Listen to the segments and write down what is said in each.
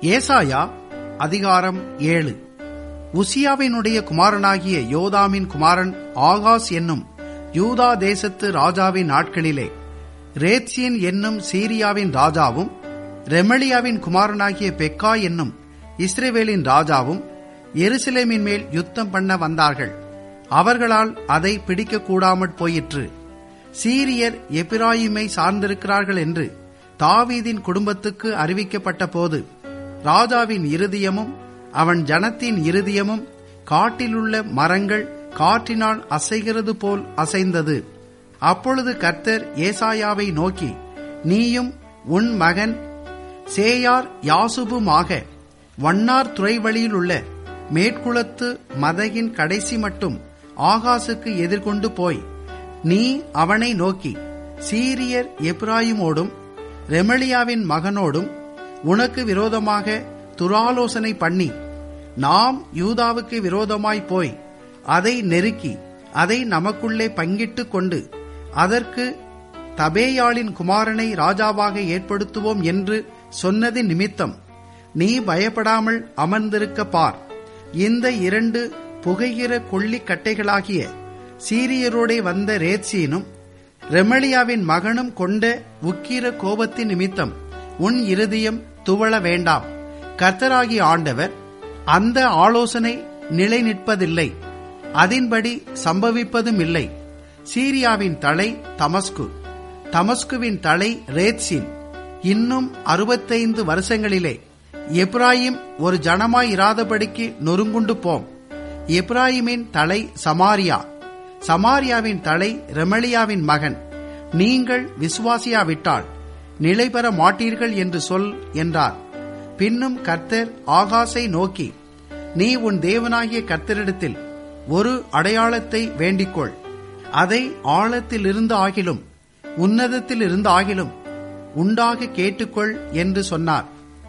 ஏசாயா அதிகாரம் ஏழு உசியாவினுடைய குமாரனாகிய யோதாமின் குமாரன் ஆகாஸ் என்னும் யூதா தேசத்து ராஜாவின் நாட்களிலே ரேத்சின் என்னும் சீரியாவின் ராஜாவும் ரெமலியாவின் குமாரனாகிய பெக்கா என்னும் இஸ்ரேவேலின் ராஜாவும் எருசலேமின் மேல் யுத்தம் பண்ண வந்தார்கள் அவர்களால் அதை பிடிக்க கூடாமற் போயிற்று சீரியர் எபிராயிமை சார்ந்திருக்கிறார்கள் என்று தாவீதின் குடும்பத்துக்கு அறிவிக்கப்பட்ட போது ராஜாவின் இருதயமும் அவன் ஜனத்தின் இருதயமும் காட்டிலுள்ள மரங்கள் காற்றினால் அசைகிறது போல் அசைந்தது அப்பொழுது கர்த்தர் ஏசாயாவை நோக்கி நீயும் உன் மகன் சேயார் யாசுபுமாக வண்ணார் துறை வழியில் உள்ள மேற்குளத்து மதகின் கடைசி மட்டும் ஆகாசுக்கு எதிர்கொண்டு போய் நீ அவனை நோக்கி சீரியர் எப்ராயிமோடும் ரெமலியாவின் மகனோடும் உனக்கு விரோதமாக துராலோசனை பண்ணி நாம் யூதாவுக்கு விரோதமாய் போய் அதை நெருக்கி அதை நமக்குள்ளே பங்கிட்டுக் கொண்டு அதற்கு தபேயாளின் குமாரனை ராஜாவாக ஏற்படுத்துவோம் என்று சொன்னது நிமித்தம் நீ பயப்படாமல் அமர்ந்திருக்க பார் இந்த இரண்டு புகைகிற கொள்ளிக் கட்டைகளாகிய சீரியரோடே வந்த ரேத்சீனும் ரெமலியாவின் மகனும் கொண்ட உக்கிர கோபத்தின் நிமித்தம் உன் இருதயம் துவள வேண்டாம் கர்த்தராகிய ஆண்டவர் அந்த ஆலோசனை நிலை நிற்பதில்லை அதின்படி சம்பவிப்பதும் இல்லை சீரியாவின் தலை தமஸ்கு தமஸ்குவின் தலை ரேத்சின் இன்னும் அறுபத்தைந்து வருஷங்களிலே எப்ராயிம் ஒரு ஜனமாய் இராதபடிக்கு நொறுங்குண்டு போம் எப்ராயிமின் தலை சமாரியா சமாரியாவின் தலை ரெமலியாவின் மகன் நீங்கள் விசுவாசியாவிட்டால் நிலை பெற மாட்டீர்கள் என்று சொல் என்றார் பின்னும் கர்த்தர் ஆகாசை நோக்கி நீ உன் தேவனாகிய கர்த்தரிடத்தில் ஒரு அடையாளத்தை வேண்டிக்கொள் அதை ஆழத்தில் இருந்து ஆகிலும் உன்னதத்தில் இருந்து ஆகிலும் உண்டாக கேட்டுக்கொள் என்று சொன்னார்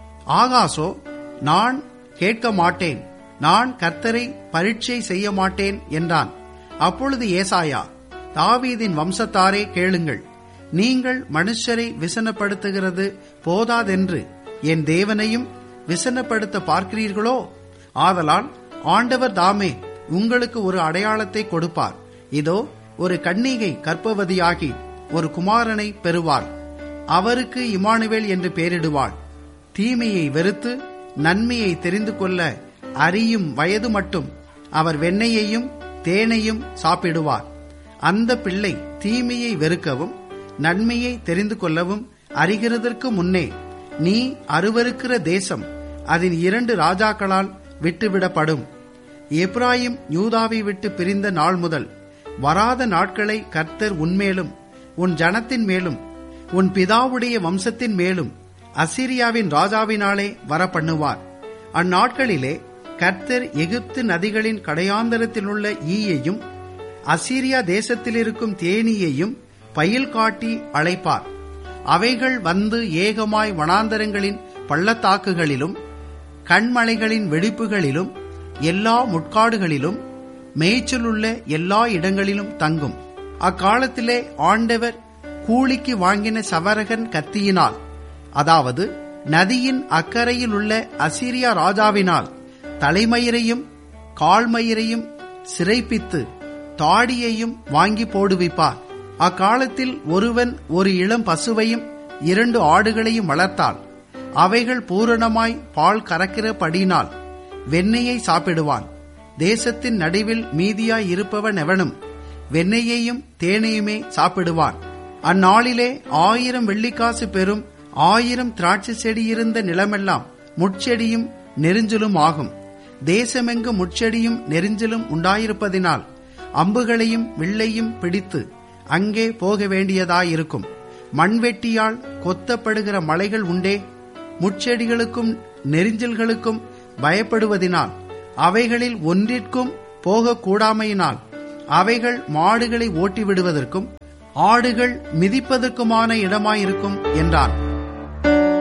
ஆகாசோ நான் கேட்க மாட்டேன் நான் கர்த்தரை பரீட்சை செய்ய மாட்டேன் என்றான் அப்பொழுது ஏசாயா தாவீதின் வம்சத்தாரே கேளுங்கள் நீங்கள் மனுஷரை விசனப்படுத்துகிறது போதாதென்று என் தேவனையும் விசனப்படுத்த பார்க்கிறீர்களோ ஆதலால் ஆண்டவர் தாமே உங்களுக்கு ஒரு அடையாளத்தை கொடுப்பார் இதோ ஒரு கன்னிகை கற்பவதியாகி ஒரு குமாரனை பெறுவாள் அவருக்கு இமானுவேல் என்று பெயரிடுவாள் தீமையை வெறுத்து நன்மையை தெரிந்து கொள்ள அறியும் வயது மட்டும் அவர் வெண்ணெயையும் தேனையும் சாப்பிடுவார் அந்த பிள்ளை தீமையை வெறுக்கவும் நன்மையை தெரிந்து கொள்ளவும் அறிகிறதற்கு முன்னே நீ அருவருக்கிற தேசம் அதன் இரண்டு ராஜாக்களால் விட்டுவிடப்படும் எப்ராயிம் யூதாவை விட்டு பிரிந்த நாள் முதல் வராத நாட்களை கர்த்தர் உன்மேலும் உன் ஜனத்தின் மேலும் உன் பிதாவுடைய வம்சத்தின் மேலும் அசிரியாவின் ராஜாவினாலே வரப்பண்ணுவார் அந்நாட்களிலே கர்த்தர் எகிப்து நதிகளின் கடையாந்தரத்தில் உள்ள ஈயையும் அசீரியா தேசத்தில் இருக்கும் தேனியையும் பயில் காட்டி அழைப்பார் அவைகள் வந்து ஏகமாய் வனாந்தரங்களின் பள்ளத்தாக்குகளிலும் கண்மலைகளின் வெடிப்புகளிலும் எல்லா முட்காடுகளிலும் மேய்ச்சலுள்ள எல்லா இடங்களிலும் தங்கும் அக்காலத்திலே ஆண்டவர் கூலிக்கு வாங்கின சவரகன் கத்தியினால் அதாவது நதியின் அக்கறையில் உள்ள அசிரியா ராஜாவினால் தலைமயிரையும் கால்மயிரையும் சிறைப்பித்து தாடியையும் வாங்கி போடுவிப்பார் அக்காலத்தில் ஒருவன் ஒரு இளம் பசுவையும் இரண்டு ஆடுகளையும் வளர்த்தால் அவைகள் பூரணமாய் பால் கறக்கிறபடினால் வெண்ணெயை சாப்பிடுவான் தேசத்தின் நடுவில் மீதியாய் இருப்பவன் எவனும் வெண்ணெயையும் தேனையுமே சாப்பிடுவான் அந்நாளிலே ஆயிரம் வெள்ளிக்காசு பெறும் ஆயிரம் திராட்சை செடி இருந்த நிலமெல்லாம் முட்செடியும் நெருஞ்சலும் ஆகும் தேசமெங்கு முட்செடியும் நெருஞ்சலும் உண்டாயிருப்பதினால் அம்புகளையும் வில்லையும் பிடித்து அங்கே போக வேண்டியதாயிருக்கும் மண்வெட்டியால் கொத்தப்படுகிற மலைகள் உண்டே முட்செடிகளுக்கும் நெரிஞ்சல்களுக்கும் பயப்படுவதினால் அவைகளில் ஒன்றிற்கும் போகக்கூடாமையினால் அவைகள் மாடுகளை ஓட்டி விடுவதற்கும் ஆடுகள் மிதிப்பதற்குமான இடமாயிருக்கும் என்றான்